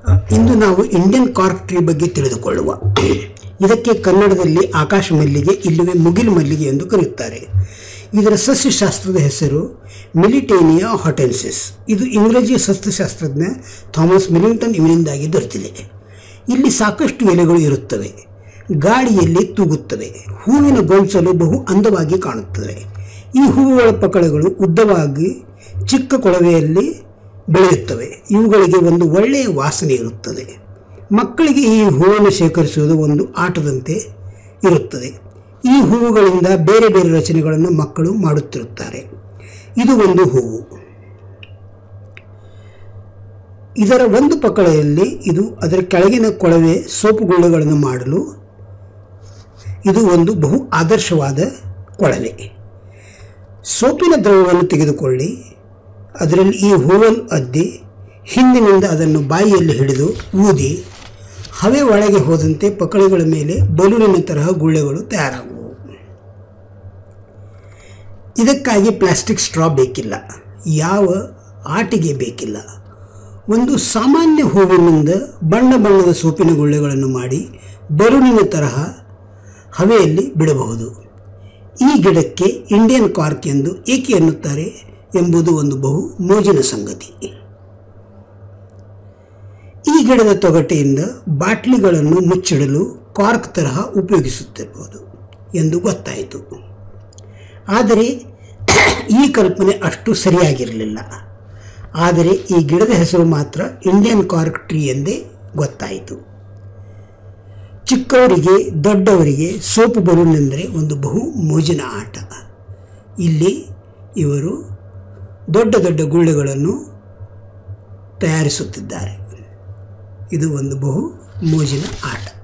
ಇಂದು ನಾವು Indian cork tree ಬಗ್ಗೆ ತಿಳಿದುಕೊಳ್ಳುವ ಇದಕ್ಕೆ ಕನ್ನಡದಲ್ಲಿ ಆಕಾಶ ಮಲ್ಲಿಗೆ ಇಲ್ಲವೇ ಮುಗಿಲು ಮಲ್ಲಿಗೆ ಎಂದು ಕರೆಯುತ್ತಾರೆ ಇದರ ಸಸ್ಯಶಾಸ್ತ್ರದ ಹೆಸರು ಮಿಲಿಟೇನಿಯಾ ಹಾಟೆನ್ಸಿಸ್ ಇದು ಇಂಗ್ರಜಿ ಸಸ್ಯಶಾಸ್ತ್ರಜ್ಞ ಥಾಮಸ್ ಮಿಲಿಂಗ್ಟನ್ ಇವರಿಂದಾಗಿ ದೊರೆತಿದೆ ಇಲ್ಲಿ ಸಾಕಷ್ಟು ಎಲೆಗಳು ಇರುತ್ತವೆ ಗಾಳಿಯಲ್ಲಿ ತೂಗುತ್ತವೆ ಹೂವಿನ ಗೊಂಚಲು ಬಹು ಅಂದವಾಗಿ ಕಾಣುತ್ತದೆ ಈ ಹೂವುಗಳ ಪಕಳೆಗಳು ಉದ್ದವಾಗಿ ಚಿಕ್ಕ ಕೊಳವೆಯಲ್ಲಿ ಬೆಳೆಯುತ್ತವೆ ಇವುಗಳಿಗೆ ಒಂದು ಒಳ್ಳೆಯ ವಾಸನೆ ಇರುತ್ತದೆ ಮಕ್ಕಳಿಗೆ ಈ ಹೂವನ್ನು ಶೇಖರಿಸುವುದು ಒಂದು ಆಟದಂತೆ ಇರುತ್ತದೆ ಈ ಹೂವುಗಳಿಂದ ಬೇರೆ ಬೇರೆ ರಚನೆಗಳನ್ನು ಮಕ್ಕಳು ಮಾಡುತ್ತಿರುತ್ತಾರೆ ಇದು ಒಂದು ಹೂವು ಇದರ ಒಂದು ಪಕಳೆಯಲ್ಲಿ ಇದು ಅದರ ಕೆಳಗಿನ ಕೊಳವೆ ಸೋಪುಗುಳ್ಳೆಗಳನ್ನು ಮಾಡಲು ಇದು ಒಂದು ಬಹು ಆದರ್ಶವಾದ ಕೊಳವೆ ಸೋಪಿನ ದ್ರವವನ್ನು ತೆಗೆದುಕೊಳ್ಳಿ ಅದರಲ್ಲಿ ಈ ಹೂವನ್ನು ಅದ್ದಿ ಹಿಂದಿನಿಂದ ಅದನ್ನು ಬಾಯಿಯಲ್ಲಿ ಹಿಡಿದು ಊದಿ ಹವೆ ಒಳಗೆ ಹೋದಂತೆ ಪಕಳೆಗಳ ಮೇಲೆ ಬಲೂನಿನ ತರಹ ಗುಳ್ಳೆಗಳು ತಯಾರಾಗುವು ಇದಕ್ಕಾಗಿ ಪ್ಲಾಸ್ಟಿಕ್ ಸ್ಟ್ರಾ ಬೇಕಿಲ್ಲ ಯಾವ ಆಟಿಗೆ ಬೇಕಿಲ್ಲ ಒಂದು ಸಾಮಾನ್ಯ ಹೂವಿನಿಂದ ಬಣ್ಣ ಬಣ್ಣದ ಸೋಪಿನ ಗುಳ್ಳೆಗಳನ್ನು ಮಾಡಿ ಬಲೂನಿನ ತರಹ ಹವೆಯಲ್ಲಿ ಬಿಡಬಹುದು ಈ ಗಿಡಕ್ಕೆ ಇಂಡಿಯನ್ ಕಾರ್ಕ್ ಎಂದು ಏಕೆ ಎನ್ನುತ್ತಾರೆ ಎಂಬುದು ಒಂದು ಬಹು ಮೋಜಿನ ಸಂಗತಿ ಈ ಗಿಡದ ತೊಗಟೆಯಿಂದ ಬಾಟ್ಲಿಗಳನ್ನು ಮುಚ್ಚಿಡಲು ಕಾರ್ಕ್ ತರಹ ಉಪಯೋಗಿಸುತ್ತಿರಬಹುದು ಎಂದು ಗೊತ್ತಾಯಿತು ಆದರೆ ಈ ಕಲ್ಪನೆ ಅಷ್ಟು ಸರಿಯಾಗಿರಲಿಲ್ಲ ಆದರೆ ಈ ಗಿಡದ ಹೆಸರು ಮಾತ್ರ ಇಂಡಿಯನ್ ಕಾರ್ಕ್ ಟ್ರೀ ಎಂದೇ ಗೊತ್ತಾಯಿತು ಚಿಕ್ಕವರಿಗೆ ದೊಡ್ಡವರಿಗೆ ಸೋಪು ಬಲೂನ್ ಎಂದರೆ ಒಂದು ಬಹು ಮೋಜಿನ ಆಟ ಇಲ್ಲಿ ಇವರು ದೊಡ್ಡ ದೊಡ್ಡ ಗುಳ್ಳೆಗಳನ್ನು ತಯಾರಿಸುತ್ತಿದ್ದಾರೆ ಇದು ಒಂದು ಬಹು ಮೋಜಿನ ಆಟ